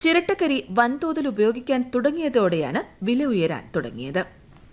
ചിരട്ടക്കരി വൻതോതിൽ ഉപയോഗിക്കാൻ തുടങ്ങിയതോടെയാണ് വില ഉയരാൻ തുടങ്ങിയത്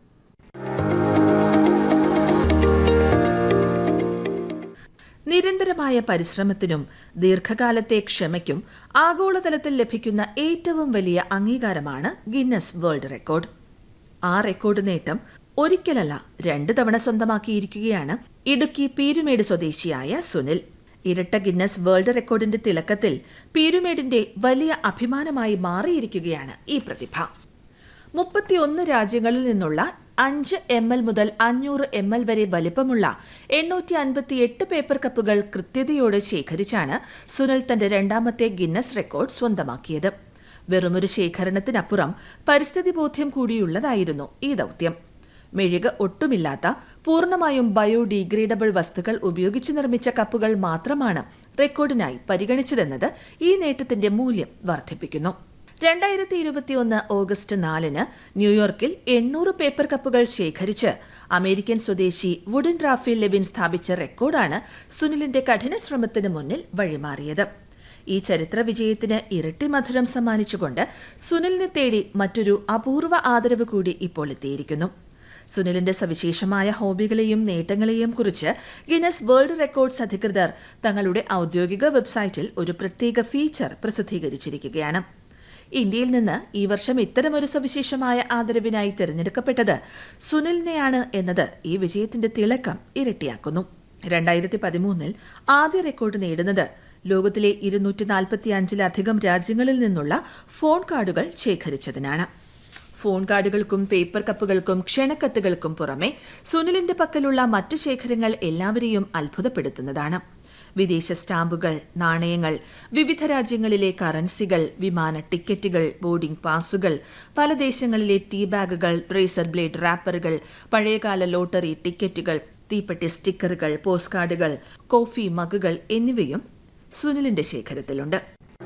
നിരന്തരമായ പരിശ്രമത്തിനും ദീർഘകാലത്തെ ക്ഷമയ്ക്കും ആഗോളതലത്തിൽ ലഭിക്കുന്ന ഏറ്റവും വലിയ അംഗീകാരമാണ് ഗിന്നസ് വേൾഡ് റെക്കോർഡ് ആ റെക്കോർഡ് നേട്ടം ഒരിക്കലല്ല രണ്ട് തവണ സ്വന്തമാക്കിയിരിക്കുകയാണ് ഇടുക്കി പീരുമേട് സ്വദേശിയായ സുനിൽ ഇരട്ട ഗിന്നസ് വേൾഡ് റെക്കോർഡിന്റെ തിളക്കത്തിൽ പീരുമേടിന്റെ വലിയ അഭിമാനമായി മാറിയിരിക്കുകയാണ് ഈ പ്രതിഭ മുപ്പത്തിയൊന്ന് രാജ്യങ്ങളിൽ നിന്നുള്ള അഞ്ച് എം എൽ മുതൽ അഞ്ഞൂറ് എം എൽ വരെ വലിപ്പമുള്ള എണ്ണൂറ്റി അൻപത്തിയെട്ട് പേപ്പർ കപ്പുകൾ കൃത്യതയോടെ ശേഖരിച്ചാണ് സുനിൽ തന്റെ രണ്ടാമത്തെ ഗിന്നസ് റെക്കോർഡ് സ്വന്തമാക്കിയത് വെറുമൊരു ശേഖരണത്തിനപ്പുറം പരിസ്ഥിതി ബോധ്യം കൂടിയുള്ളതായിരുന്നു ഈ ദൗത്യം മെഴുക് ഒട്ടുമില്ലാത്ത പൂർണ്ണമായും ബയോഡീഗ്രേഡബിൾ വസ്തുക്കൾ ഉപയോഗിച്ച് നിർമ്മിച്ച കപ്പുകൾ മാത്രമാണ് റെക്കോർഡിനായി പരിഗണിച്ചതെന്നത് ഈ നേട്ടത്തിന്റെ മൂല്യം വർദ്ധിപ്പിക്കുന്നു രണ്ടായിരത്തി ഇരുപത്തിയൊന്ന് ഓഗസ്റ്റ് നാലിന് ന്യൂയോർക്കിൽ എണ്ണൂറ് പേപ്പർ കപ്പുകൾ ശേഖരിച്ച് അമേരിക്കൻ സ്വദേശി വുഡൻ റാഫേൽ ലെവിൻ സ്ഥാപിച്ച റെക്കോർഡാണ് സുനിലിന്റെ കഠിന ശ്രമത്തിന് മുന്നിൽ വഴിമാറിയത് ഈ ചരിത്ര വിജയത്തിന് ഇരട്ടി മധുരം സമ്മാനിച്ചുകൊണ്ട് സുനിലിനെ തേടി മറ്റൊരു അപൂർവ ആദരവ് കൂടി ഇപ്പോൾ എത്തിയിരിക്കുന്നു സുനിലിന്റെ സവിശേഷമായ ഹോബികളെയും നേട്ടങ്ങളെയും കുറിച്ച് ഗിനസ് വേൾഡ് റെക്കോർഡ്സ് അധികൃതർ തങ്ങളുടെ ഔദ്യോഗിക വെബ്സൈറ്റിൽ ഒരു പ്രത്യേക ഫീച്ചർ പ്രസിദ്ധീകരിച്ചിരിക്കുകയാണ് ഇന്ത്യയിൽ നിന്ന് ഈ വർഷം ഇത്തരമൊരു സവിശേഷമായ ആദരവിനായി തിരഞ്ഞെടുക്കപ്പെട്ടത് സുനിലിനെയാണ് എന്നത് ഈ വിജയത്തിന്റെ തിളക്കം ഇരട്ടിയാക്കുന്നു രണ്ടായിരത്തി പതിമൂന്നിൽ ആദ്യ റെക്കോർഡ് നേടുന്നത് ലോകത്തിലെ ഇരുന്നൂറ്റി നാൽപ്പത്തിയഞ്ചിലധികം രാജ്യങ്ങളിൽ നിന്നുള്ള ഫോൺ കാർഡുകൾ ശേഖരിച്ചതിനാണ് ഫോൺ കാർഡുകൾക്കും പേപ്പർ കപ്പുകൾക്കും ക്ഷണക്കത്തുകൾക്കും പുറമെ സുനിലിന്റെ പക്കലുള്ള മറ്റു ശേഖരങ്ങൾ എല്ലാവരെയും അത്ഭുതപ്പെടുത്തുന്നതാണ് വിദേശ സ്റ്റാമ്പുകൾ നാണയങ്ങൾ വിവിധ രാജ്യങ്ങളിലെ കറൻസികൾ വിമാന ടിക്കറ്റുകൾ ബോർഡിംഗ് പാസുകൾ പല ദേശങ്ങളിലെ ടീ ബാഗുകൾ റേസർ ബ്ലേഡ് റാപ്പറുകൾ പഴയകാല ലോട്ടറി ടിക്കറ്റുകൾ തീപ്പെട്ടി സ്റ്റിക്കറുകൾ പോസ്റ്റ് കാർഡുകൾ കോഫി മഗുകൾ എന്നിവയും സുനിലിന്റെ ശേഖരത്തിലുണ്ട്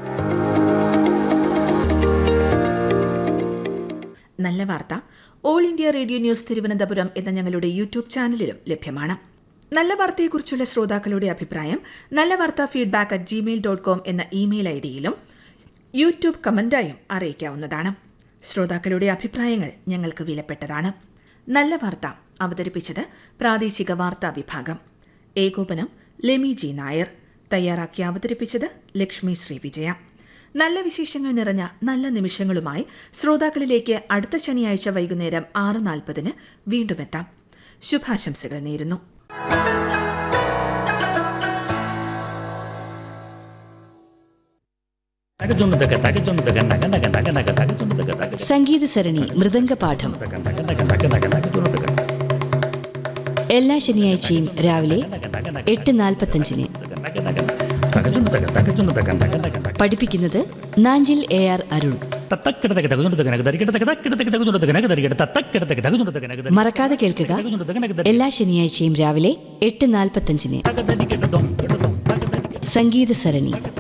നല്ല വാർത്ത all India radio news Thiruvananthapuram എന്ന ഞങ്ങളുടെ യൂട്യൂബ് ചാനലിലും ലഭ്യമാണ് നല്ല വാർത്തയെക്കുറിച്ചുള്ള ശ്രോതാക്കളുടെ അഭിപ്രായം നല്ല വാർത്ത feedback at Gmail dot com എന്ന ഇമെയിൽ ഐ ഡിയിലും യൂട്യൂബ് കമന്റായും അറിയിക്കാവുന്നതാണ് ശ്രോതാക്കളുടെ അഭിപ്രായങ്ങൾ ഞങ്ങൾക്ക് വിലപ്പെട്ടതാണ് നല്ല വാർത്ത അവതരിപ്പിച്ചത് പ്രാദേശിക വാർത്താ വിഭാഗം ഏകോപനം ലെമി ജി നായർ തയ്യാറാക്കി അവതരിപ്പിച്ചത് ലക്ഷ്മി ശ്രീ വിജയ നല്ല വിശേഷങ്ങൾ നിറഞ്ഞ നല്ല നിമിഷങ്ങളുമായി ശ്രോതാക്കളിലേക്ക് അടുത്ത ശനിയാഴ്ച വൈകുന്നേരം ആറ് നാൽപ്പതിന് വീണ്ടും എത്താം ശുഭാശംസകൾ നേരുന്നു തകജുണ്ടക തകജുണ്ടക നഗ നഗ നഗ നഗ തകജുണ്ടക തക സംഗീത സരണി മൃദംഗ പാഠം നഗ നഗ നഗ നഗ നഗ തകജുണ്ടക എല്ലാ ശനിയാഴ്ചയും രാവിലെ എട്ട് നാൽപ്പത്തഞ്ചിന് നഗ നഗ തകജുണ്ടക തകജുണ്ടക നഗ നഗ നഗ പഠിപ്പിക്കുന്നത് നാഞ്ചിൽ എ ആർ അരുൺ തത്തക്കിടതക തകജുണ്ടക നഗ തരികിടതക തക്കിടതക തകജുണ്ടക നഗ തരികിട തത്തക്കിടതക തകജുണ്ടക നഗ മറക്കാതെ കേൾക്കുക തകജുണ്ടക നഗ എല്ലാ ശനിയാഴ്ചയും രാവിലെ എട്ട് നാൽപ്പത്തഞ്ചിന് തക തരികിട ദം കിട ദം തക തരികിട സംഗീത സരണി